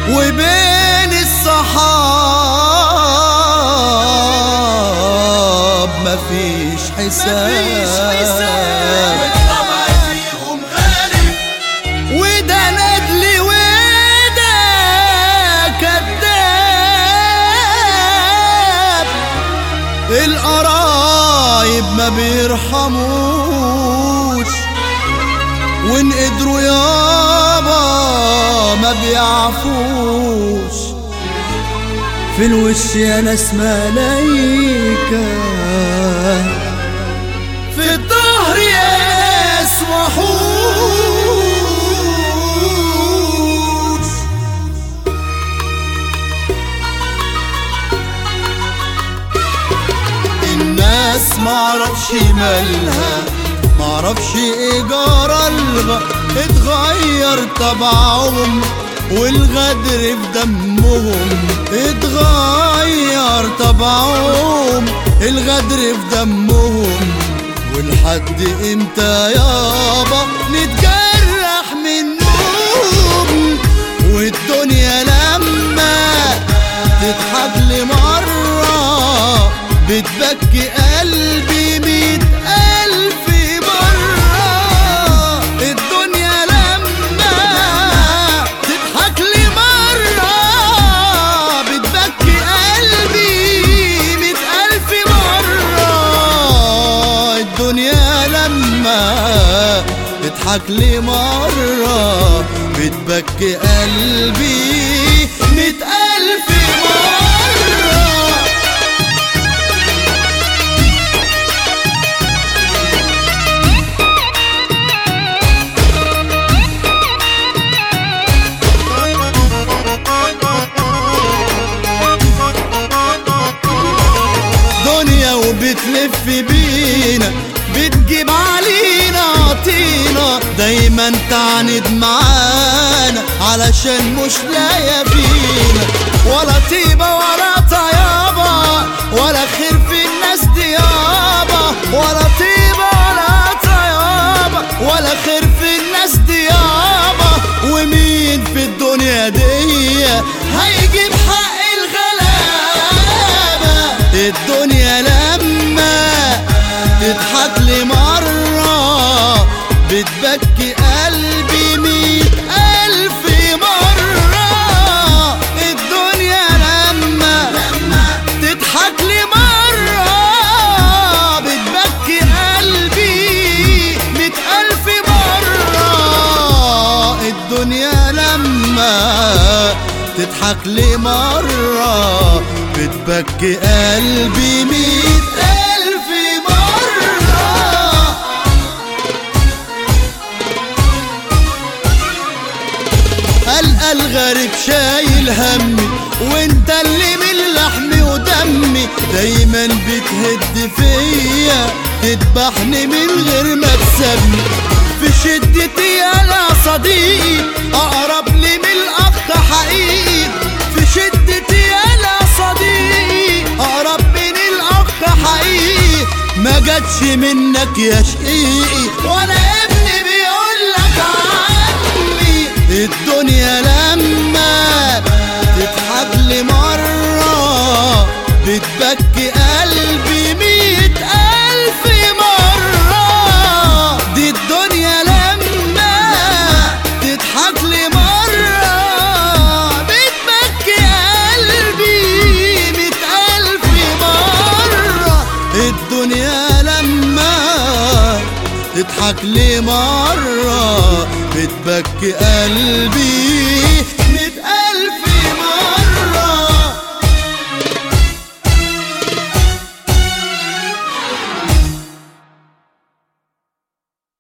وبين الصحاب مفيش حساب والطبع فيهم غالي وده ندلي وده كذاب القرايب ما بيرحموش وان قدروا يابا ما بيعفوش في الوش يا ناس ملايكة في الظهر يا ناس وحوش الناس معرفش مالها معرفش ايه جرالها اتغير طبعهم والغدر في دمهم اتغير طبعهم الغدر في دمهم ولحد امتى يابا نتجرح منهم والدنيا لما تضحك لي مرة بتبكي قلبي ميت ألف مرة الدنيا لما تضحك لي مرة بتبكي قلبي ميت ألف مرة الدنيا لما تضحك لي مرة بتبكي قلبي ميت ألف مرة دنيا وبتلف بينا بتجيب علينا طينة دايما تعاند معانا علشان مش لاقية فينا ولا طيبة ولا طيابة ولا خير في الناس دي يابا ولا طيبة ولا طيابة ولا خير في الناس دي يابا ومين في الدنيا دي هيجيب حق الغلابة الدنيا لما تضحك لي مرة بتبكي قلبي ميت ألف مرة الدنيا لما تضحك لي مرة بتبكي قلبي ميت ألف مرة الدنيا لما تضحك لي مرة بتبكي قلبي ميت ألف مرة ألقى الغريب شايل همي وانت اللي من لحمي ودمي دايما بتهد فيا تذبحني من غير ما تسمي في شدتي انا صديق اقرب لي من الاخ حقيقي في شدتي انا صديق اقرب من الاخ حقيقي ما جاتش منك يا شقيقي وانا ابني بيقول لك عني الدنيا لما تضحك لي مرة بتبكي قلبي ميت ألف مرة دي الدنيا لما تضحك لي مرة بتبكي قلبي ميت ألف مرة الدنيا لما تضحك لي مرة بتبكي قلبي